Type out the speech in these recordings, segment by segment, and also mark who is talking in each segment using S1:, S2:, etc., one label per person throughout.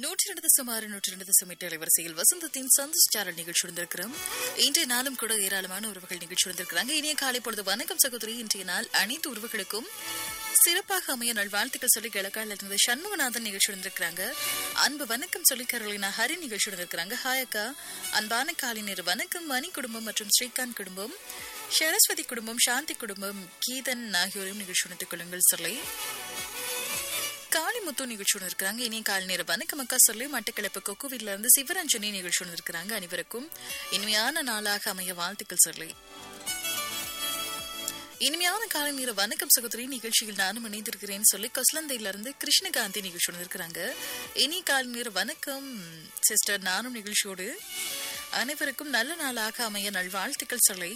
S1: நூற்றி ரெண்டு சுமார் நூற்றி ரெண்டு சுமிட்டு அலைவரிசையில் வசந்தத்தின் சந்தோஷ் சாரல் நிகழ்ச்சி வந்திருக்கிறோம் இன்றைய நாளும் கூட ஏராளமான உறவுகள் நிகழ்ச்சி வந்திருக்கிறாங்க இனிய காலை பொழுது வணக்கம் சகோதரி இன்றைய நாள் அனைத்து உறவுகளுக்கும் சிறப்பாக அமைய நல்வாழ்த்துக்கள் சொல்லி கிழக்கால இருந்து சண்முகநாதன் நிகழ்ச்சி வந்திருக்கிறாங்க அன்பு வணக்கம் சொல்லி கரோலினா ஹரி நிகழ்ச்சி வந்திருக்கிறாங்க ஹாய் அக்கா அன்பான காலை நேர வணக்கம் மணி குடும்பம் மற்றும் ஸ்ரீகாந்த் குடும்பம் சரஸ்வதி குடும்பம் சாந்தி குடும்பம் கீதன் ஆகியோரையும் நிகழ்ச்சி வந்தித்துக் கொள்ளுங்கள் சொல்லி காளிமுத்து நிகழ்ச்சி ஒன்று இருக்கிறாங்க இனிய காலை நேர வணக்கம் அக்கா சொல்லி மட்டக்கிழப்பு கொக்குவில இருந்து சிவரஞ்சனி நிகழ்ச்சி ஒன்று இருக்கிறாங்க அனைவருக்கும் இனிமையான நாளாக அமைய வாழ்த்துக்கள் சொல்லி இனிமையான காலை நேர வணக்கம் சகோதரி நிகழ்ச்சியில் நானும் இணைந்திருக்கிறேன் சொல்லி கொஸ்லந்தையில இருந்து கிருஷ்ணகாந்தி நிகழ்ச்சி ஒன்று இருக்கிறாங்க இனி காலை நேர வணக்கம் சிஸ்டர் நானும் நிகழ்ச்சியோடு அனைவருக்கும் நல்ல நாளாக அமைய நல்வாழ்த்துக்கள் சொல்லி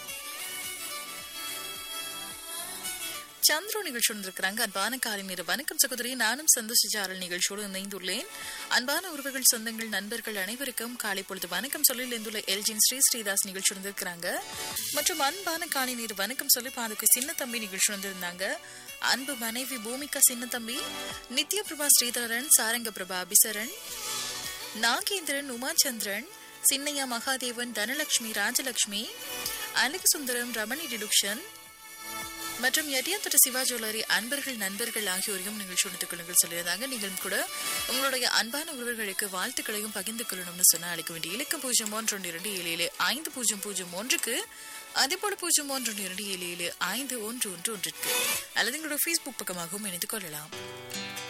S1: சந்திர நிகழ்ச்சி வந்திருக்கிறாங்க அன்பான காலை நேர வணக்கம் சகோதரி நானும் சந்தோஷ சாரல் நிகழ்ச்சியோடு இணைந்துள்ளேன் அன்பான உறவுகள் சொந்தங்கள் நண்பர்கள் அனைவருக்கும் காலை பொழுது வணக்கம் சொல்லி இணைந்துள்ள எல்ஜின் ஸ்ரீ ஸ்ரீதாஸ் நிகழ்ச்சி வந்திருக்கிறாங்க மற்றும் அன்பான காலை நேர வணக்கம் சொல்லி பாதுக்கு சின்ன தம்பி நிகழ்ச்சி வந்திருந்தாங்க அன்பு மனைவி பூமிகா சின்ன தம்பி நித்ய பிரபா ஸ்ரீதரன் சாரங்க பிரபா அபிசரன் நாகேந்திரன் உமாச்சந்திரன் சின்னையா மகாதேவன் தனலட்சுமி ராஜலட்சுமி அழகுசுந்தரம் ரமணி டிடுக்ஷன் மற்றும் எட்டியாத்தொட்ட சிவா ஜுவல்லரி அன்பர்கள் நண்பர்கள் ஆகியோரையும் நிகழ்ச்சி எடுத்துக் கொள்ளுங்கள் சொல்லியிருந்தாங்க நீங்களும் கூட உங்களுடைய அன்பான உறவுகளுக்கு வாழ்த்துக்களையும் பகிர்ந்து கொள்ளணும்னு சொன்ன அழைக்க வேண்டிய இலக்கம் பூஜ்ஜியம் ஒன்று ஒன்று இரண்டு ஏழு ஏழு ஐந்து பூஜ்ஜியம் பூஜ்ஜியம் ஒன்றுக்கு அதேபோல பூஜ்ஜியம் ஒன்று ஒன்று இரண்டு ஏழு ஏழு ஐந்து ஒன்று ஒன்று ஒன்றிற்கு அல்லது எங்களோட ஃபேஸ்புக் பக்கமாகவும் இணைந்து கொள்ளலாம்